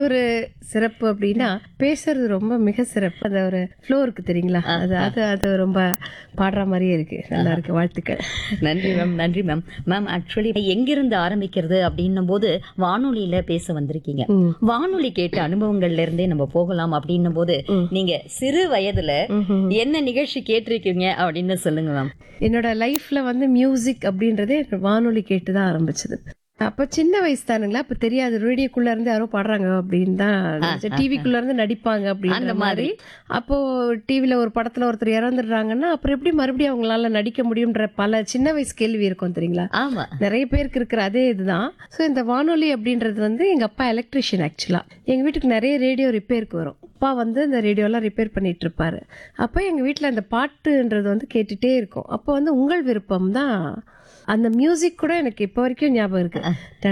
ஒரு சிறப்பு அப்படின்னா பேசுறது ரொம்ப மிக சிறப்பு அந்த ஒரு ஃப்ளோ இருக்கு தெரியுங்களா அது அது அது ரொம்ப பாடுற மாதிரியே இருக்கு நல்லா இருக்கு வாழ்த்துக்கள் நன்றி மேம் நன்றி மேம் மேம் ஆக்சுவலி எங்கிருந்து ஆரம்பிக்கிறது அப்படின்னும் போது வானொலியில பேச வந்திருக்கீங்க ம். வானொலி கேட்ட அனுபவங்கள்ல இருந்தே நம்ம போகலாம் அப்படின்னும் போது நீங்க சிறு வயதுல என்ன நிகழ்ச்சி கேட்டிருக்கீங்க அப்படின்னு சொல்லுங்க மேம் என்னோட லைஃப்ல வந்து மியூசிக் அப்படின்றதே எனக்கு வானொலி கேட்டு தான் ஆரம்பிச்சது அப்ப சின்ன வயசு தானுங்களா அப்ப தெரியாது ரேடியோக்குள்ள இருந்து யாரோ பாடுறாங்க அப்படின்னு தான் டிவிக்குள்ள இருந்து நடிப்பாங்க அப்படின்ற அந்த மாதிரி அப்போ டிவில ஒரு படத்துல ஒருத்தர் இறந்துடுறாங்கன்னா அப்புறம் எப்படி மறுபடியும் அவங்களால நடிக்க முடியும்ன்ற பல சின்ன வயசு கேள்வி இருக்கும் தெரியுங்களா ஆமா நிறைய பேருக்கு இருக்கிற அதே இதுதான் ஸோ இந்த வானொலி அப்படின்றது வந்து எங்க அப்பா எலக்ட்ரிஷியன் ஆக்சுவலா எங்க வீட்டுக்கு நிறைய ரேடியோ ரிப்பேருக்கு வரும் அப்பா வந்து இந்த ரேடியோலாம் ரிப்பேர் பண்ணிட்டு இருப்பாரு அப்போ எங்க வீட்டில் அந்த பாட்டுன்றது வந்து கேட்டுட்டே இருக்கும் அப்போ வந்து உங்கள் விருப்பம் தான் அந்த மியூசிக் கூட எனக்கு இப்போ வரைக்கும் ஞாபகம் இருக்கு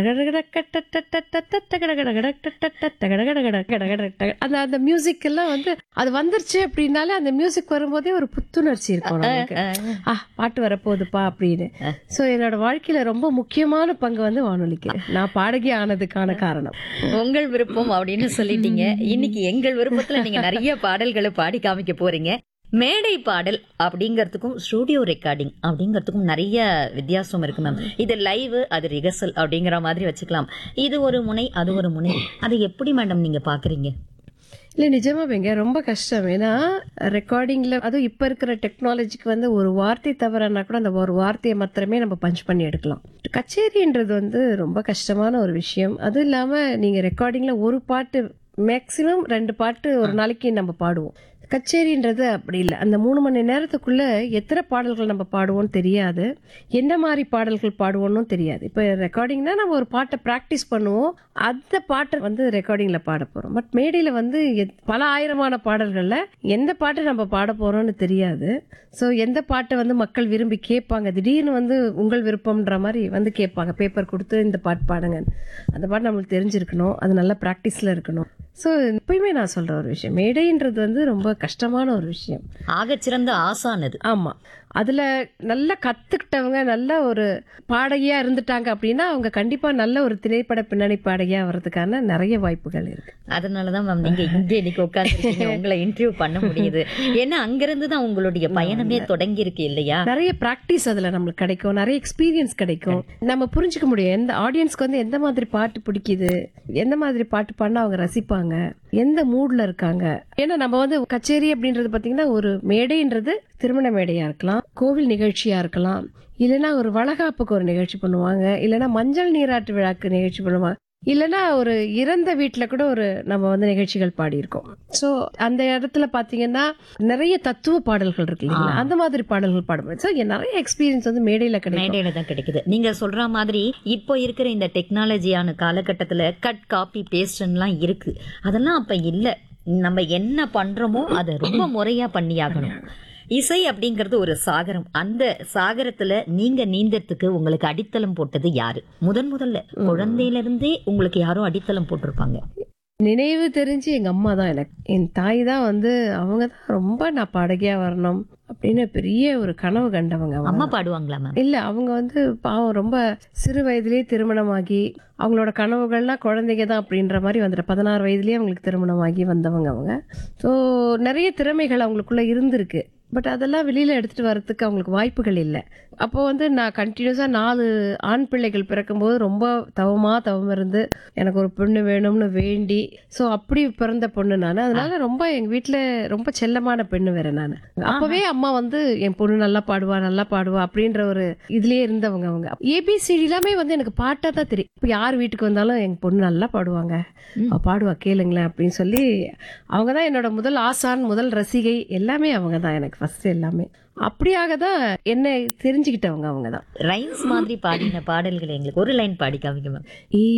அந்த அந்த மியூசிக் எல்லாம் வந்து அது வந்துருச்சு அப்படின்னாலே அந்த மியூசிக் வரும்போதே ஒரு புத்துணர்ச்சி இருக்கும் நமக்கு ஆ பாட்டு வரப்போகுதுப்பா அப்படின்னு சோ என்னோட வாழ்க்கையில ரொம்ப முக்கியமான பங்கு வந்து வானொலிக்கு நான் பாடகி ஆனதுக்கான காரணம் உங்கள் விருப்பம் அப்படின்னு சொல்லிட்டீங்க இன்னைக்கு எங்கள் விருப்பத்துல நீங்க நிறைய பாடல்களை பாடி காமிக்க போறீங்க மேடை பாடல் அப்படிங்கறதுக்கும் ஸ்டூடியோ ரெக்கார்டிங் அப்படிங்கறதுக்கும் நிறைய வித்தியாசம் இருக்கு மேம் இது லைவ் அது ரிஹர்சல் அப்படிங்கிற மாதிரி வச்சுக்கலாம் இது ஒரு முனை அது ஒரு முனை அதை எப்படி மேடம் நீங்க பாக்குறீங்க இல்ல நிஜமாவேங்க ரொம்ப கஷ்டம் ஏன்னா ரெக்கார்டிங்ல அதுவும் இப்ப இருக்கிற டெக்னாலஜிக்கு வந்து ஒரு வார்த்தை தவறனா கூட அந்த ஒரு வார்த்தையை மாத்திரமே நம்ம பஞ்ச் பண்ணி எடுக்கலாம் கச்சேரின்றது வந்து ரொம்ப கஷ்டமான ஒரு விஷயம் அதுவும் இல்லாம நீங்க ரெக்கார்டிங்ல ஒரு பாட்டு மேக்சிமம் ரெண்டு பாட்டு ஒரு நாளைக்கு நம்ம பாடுவோம் கச்சேரின்றது அப்படி இல்லை அந்த மூணு மணி நேரத்துக்குள்ள எத்தனை பாடல்கள் நம்ம பாடுவோம்னு தெரியாது என்ன மாதிரி பாடல்கள் பாடுவோம்னு தெரியாது இப்போ ரெக்கார்டிங்னா நம்ம ஒரு பாட்டை ப்ராக்டிஸ் பண்ணுவோம் அந்த பாட்டை வந்து ரெக்கார்டிங்ல பாட போறோம் பட் மேடையில வந்து எத்- பல ஆயிரமான பாடல்கள்ல எந்த பாட்டு நம்ம பாட போறோம்னு தெரியாது ஸோ எந்த பாட்டை வந்து மக்கள் விரும்பி கேட்பாங்க திடீர்னு வந்து உங்கள் விருப்பம்ன்ற மாதிரி வந்து கேட்பாங்க பேப்பர் கொடுத்து இந்த பாட்டு பாடுங்க அந்த பாட்டு நம்மளுக்கு தெரிஞ்சிருக்கணும் அது நல்ல ப்ராக்டிஸ்ல இருக்கணும் ஸோ எப்பயுமே நான் சொல்ற ஒரு விஷயம் மேடைன்றது வந்து ரொம்ப கஷ்டமான ஒரு விஷயம் ஆகச்சிறந்த ஆசானது ஆமா அதுல நல்லா கத்துக்கிட்டவங்க நல்ல ஒரு பாடகியா இருந்துட்டாங்க அப்படின்னா அவங்க கண்டிப்பா நல்ல ஒரு திரைப்பட பின்னணி பாடகியா வர்றதுக்கான நிறைய வாய்ப்புகள் இருக்கு அதனாலதான் மேம் நீங்க இங்க இன்னைக்கு உட்காந்துருக்கீங்க உங்களை இன்டர்வியூ பண்ண முடியுது ஏன்னா அங்கிருந்து தான் உங்களுடைய பயணமே தொடங்கி இருக்கு இல்லையா நிறைய பிராக்டிஸ் அதுல நம்மளுக்கு கிடைக்கும் நிறைய எக்ஸ்பீரியன்ஸ் கிடைக்கும் நம்ம புரிஞ்சுக்க முடியும் எந்த ஆடியன்ஸ்க்கு வந்து எந்த மாதிரி பாட்டு பிடிக்குது எந்த மாதிரி பாட்டு பாடினா அவங்க ரசிப்பாங்க எந்த மூட்ல இருக்காங்க ஏன்னா நம்ம வந்து கச்சேரி அப்படின்றது பாத்தீங்கன்னா ஒரு மேடைன்றது திருமண மேடையா இருக்கலாம் கோவில் நிகழ்ச்சியா இருக்கலாம் இல்லைன்னா ஒரு வளகாப்புக்கு ஒரு நிகழ்ச்சி பண்ணுவாங்க இல்லைன்னா மஞ்சள் நீராட்டு விழாக்கு நிகழ்ச்சி பண்ணுவாங்க இல்லைன்னா ஒரு இறந்த வீட்ல கூட ஒரு நம்ம வந்து நிகழ்ச்சிகள் பாடியிருக்கோம் சோ அந்த இடத்துல பாத்தீங்கன்னா நிறைய தத்துவ பாடல்கள் இருக்கு இல்லைங்களா அந்த மாதிரி பாடல்கள் பாடும்போது ஸோ நிறைய எக்ஸ்பீரியன்ஸ் வந்து மேடையில கிடைக்கும் மேடையில தான் கிடைக்குது நீங்க சொல்ற மாதிரி இப்போ இருக்கிற இந்த டெக்னாலஜியான காலகட்டத்துல கட் காப்பி பேஸ்ட்லாம் இருக்கு அதெல்லாம் அப்ப இல்ல நம்ம என்ன பண்றோமோ அதை ரொம்ப முறையா பண்ணியாகணும் இசை அப்படிங்கிறது ஒரு சாகரம் அந்த சாகரத்துல நீங்க நீந்தறதுக்கு உங்களுக்கு அடித்தளம் போட்டது யாரு முதன் முதல்ல குழந்தையில இருந்தே உங்களுக்கு யாரும் அடித்தளம் போட்டிருப்பாங்க நினைவு தெரிஞ்சு எங்க அம்மா தான் எனக்கு என் தாய் தான் வந்து அவங்க தான் ரொம்ப நான் பாடகியா வரணும் அப்படின்னு பெரிய ஒரு கனவு கண்டவங்க அவங்க அம்மா பாடுவாங்களா மேம் இல்ல அவங்க வந்து பாவம் ரொம்ப சிறு வயதிலேயே திருமணமாகி அவங்களோட கனவுகள்லாம் குழந்தைங்க தான் அப்படின்ற மாதிரி வந்துட்டு பதினாறு வயதுலயே அவங்களுக்கு திருமணமாகி வந்தவங்க அவங்க ஸோ நிறைய திறமைகள் அவங்களுக்குள்ள இருந்திருக்கு பட் அதெல்லாம் வெளியில எடுத்துட்டு வர்றதுக்கு அவங்களுக்கு வாய்ப்புகள் இல்லை அப்போ வந்து நான் கண்டினியூஸா நாலு ஆண் பிள்ளைகள் பிறக்கும்போது ரொம்ப தவமா தவம் இருந்து எனக்கு ஒரு பொண்ணு வேணும்னு வேண்டி ஸோ அப்படி பிறந்த பொண்ணு நான் அதனால ரொம்ப எங்க வீட்டுல ரொம்ப செல்லமான பெண்ணு வேற நான் அப்பவே அம்மா வந்து என் பொண்ணு நல்லா பாடுவா நல்லா பாடுவா அப்படின்ற ஒரு இதுலயே இருந்தவங்க அவங்க ஏபிசிடி எல்லாமே வந்து எனக்கு பாட்டா தான் தெரியும் இப்போ யார் வீட்டுக்கு வந்தாலும் எங்க பொண்ணு நல்லா பாடுவாங்க அவ பாடுவா கேளுங்களேன் அப்படின்னு சொல்லி அவங்க தான் என்னோட முதல் ஆசான் முதல் ரசிகை எல்லாமே அவங்க தான் எனக்கு ஃபர்ஸ்ட் எல்லாமே அப்படியாக தான் என்னை தெரிஞ்சுக்கிட்டவங்க அவங்க தான் ரைம்ஸ் மாதிரி பாடின பாடல்கள் எங்களுக்கு ஒரு லைன் பாடி காமிக்க மேம்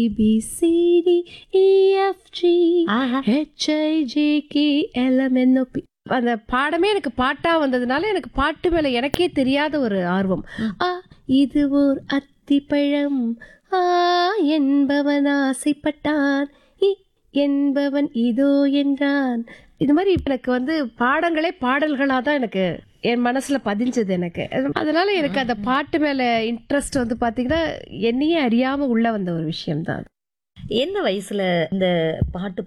ஏபிசிடி இஎஃப்ஜி ஆஹா ஹெச்ஐஜேகே எல்எம்என்ஓபி அந்த பாடமே எனக்கு பாட்டா வந்ததுனால எனக்கு பாட்டு மேல எனக்கே தெரியாத ஒரு ஆர்வம் ஆ இது ஓர் அத்திப்பழம் ஆ என்பவன் ஆசைப்பட்டான் இ என்பவன் இதோ என்றான் இது மாதிரி எனக்கு வந்து பாடங்களே பாடல்களா தான் எனக்கு என் மனசுல பதிஞ்சது எனக்கு அதனால எனக்கு அந்த பாட்டு மேல இன்ட்ரெஸ்ட் வந்து பாத்தீங்கன்னா என்னையே அறியாம உள்ள வந்த ஒரு விஷயம் தான் எந்த வயசுல இந்த பாட்டு